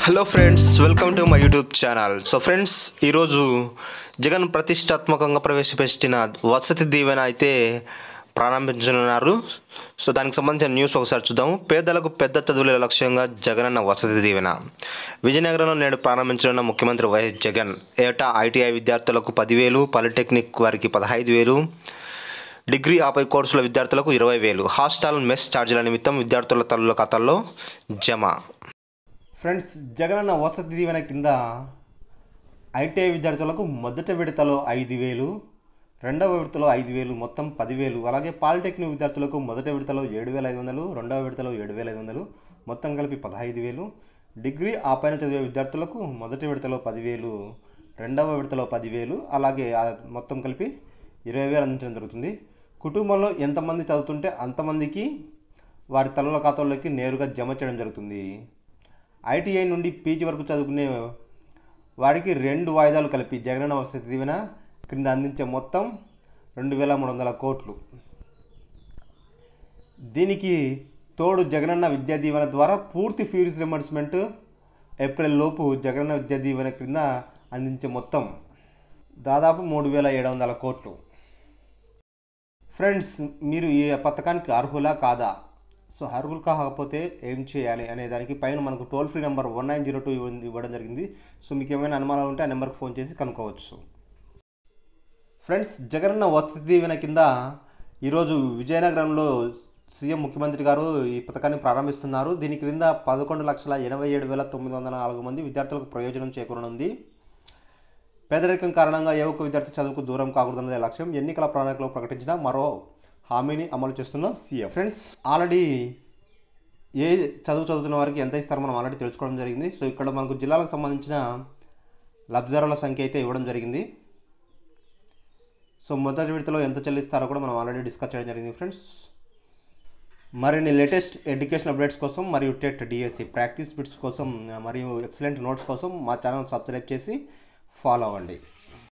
hello friends welcome to my YouTube channel so friends ఈరోజు జగన్ ప్రతిష్టాత్మకంగా ప్రవేశపెట్టిన వసతి దీవెన అయితే ప్రారంభించనున్నారు సో దానికి సంబంధించిన న్యూస్ ఒకసారి చూద్దాం పేదలకు పెద్ద చదువుల లక్ష్యంగా జగనన్న వసతి దీవెన విజయనగరంలో నేడు ప్రారంభించనున్న ముఖ్యమంత్రి వైఎస్ జగన్ ఏటా ఐటీఐ విద్యార్థులకు పదివేలు పాలిటెక్నిక్ వారికి పదహైదు వేలు డిగ్రీ ఆపై కోర్సుల విద్యార్థులకు ఇరవై వేలు హాస్టల్ మెస్ ఛార్జీల నిమిత్తం విద్యార్థుల తల్లుల ఖాతాల్లో జమ ఫ్రెండ్స్ జగనన్న వసతి దీవెన కింద ఐటీఐ విద్యార్థులకు మొదటి విడతలో ఐదు వేలు రెండవ విడతలో ఐదు వేలు మొత్తం పదివేలు అలాగే పాలిటెక్నిక్ విద్యార్థులకు మొదటి విడతలో ఏడు వేల ఐదు వందలు రెండవ విడతలో ఏడు వేల ఐదు వందలు మొత్తం కలిపి పదహైదు వేలు డిగ్రీ ఆ పైన చదివే విద్యార్థులకు మొదటి విడతలో పదివేలు రెండవ విడతలో పదివేలు అలాగే ఆ మొత్తం కలిపి ఇరవై వేలు అందించడం జరుగుతుంది కుటుంబంలో ఎంతమంది చదువుతుంటే అంతమందికి వారి తల్లుల ఖాతాల్లోకి నేరుగా జమ చేయడం జరుగుతుంది ఐటీఐ నుండి పీజీ వరకు చదువుకునే వారికి రెండు వాయిదాలు కలిపి జగనన్న వసతి దీవెన క్రింద అందించే మొత్తం రెండు వేల మూడు వందల కోట్లు దీనికి తోడు జగనన్న విద్యా దీవెన ద్వారా పూర్తి ఫీజు రిమర్స్మెంట్ ఏప్రిల్ లోపు జగనన్న విద్యా దీవెన క్రింద అందించే మొత్తం దాదాపు మూడు వేల ఏడు వందల కోట్లు ఫ్రెండ్స్ మీరు ఈ పథకానికి అర్హులా కాదా సో అర్హులు కాకపోతే ఏం చేయాలి అనే దానికి పైన మనకు toll free number one nine zero two ఇవ్వడం జరిగింది సో మీకు ఏమైనా అనుమానాలు ఉంటే ఆ నెంబర్కి ఫోన్ చేసి కనుక్కోవచ్చు ఫ్రెండ్స్ జగనన్న వసతి దీవెన కింద ఈరోజు విజయనగరంలో సీఎం ముఖ్యమంత్రి గారు ఈ పథకాన్ని ప్రారంభిస్తున్నారు దీని క్రింద పదకొండు లక్షల ఎనభై ఏడు వేల తొమ్మిది వందల నాలుగు మంది విద్యార్థులకు ప్రయోజనం చేకూరనుంది పేదరికం కారణంగా ఏ ఒక్క విద్యార్థి చదువుకు దూరం కాకూడదన్నదే లక్ష్యం ఎన్నికల ప్రణాళికలో ప్రకటించిన మరో హామీని అమలు చేస్తున్న సీఎం ఫ్రెండ్స్ ఆల్రెడీ ఏ చదువు చదువుతున్న వారికి ఎంత ఇస్తారో మనం ఆల్రెడీ తెలుసుకోవడం జరిగింది సో ఇక్కడ మనకు జిల్లాలకు సంబంధించిన లబ్ధిదారుల సంఖ్య అయితే ఇవ్వడం జరిగింది సో మొదటి విడతలో ఎంత చెల్లిస్తారో కూడా మనం ఆల్రెడీ డిస్కస్ చేయడం జరిగింది ఫ్రెండ్స్ మరిన్ని లేటెస్ట్ ఎడ్యుకేషన్ అప్డేట్స్ కోసం మరియు టెట్ డిఎస్సి ప్రాక్టీస్ బిట్స్ కోసం మరియు ఎక్సలెంట్ నోట్స్ కోసం మా ఛానల్ సబ్స్క్రైబ్ చేసి ఫాలో అవ్వండి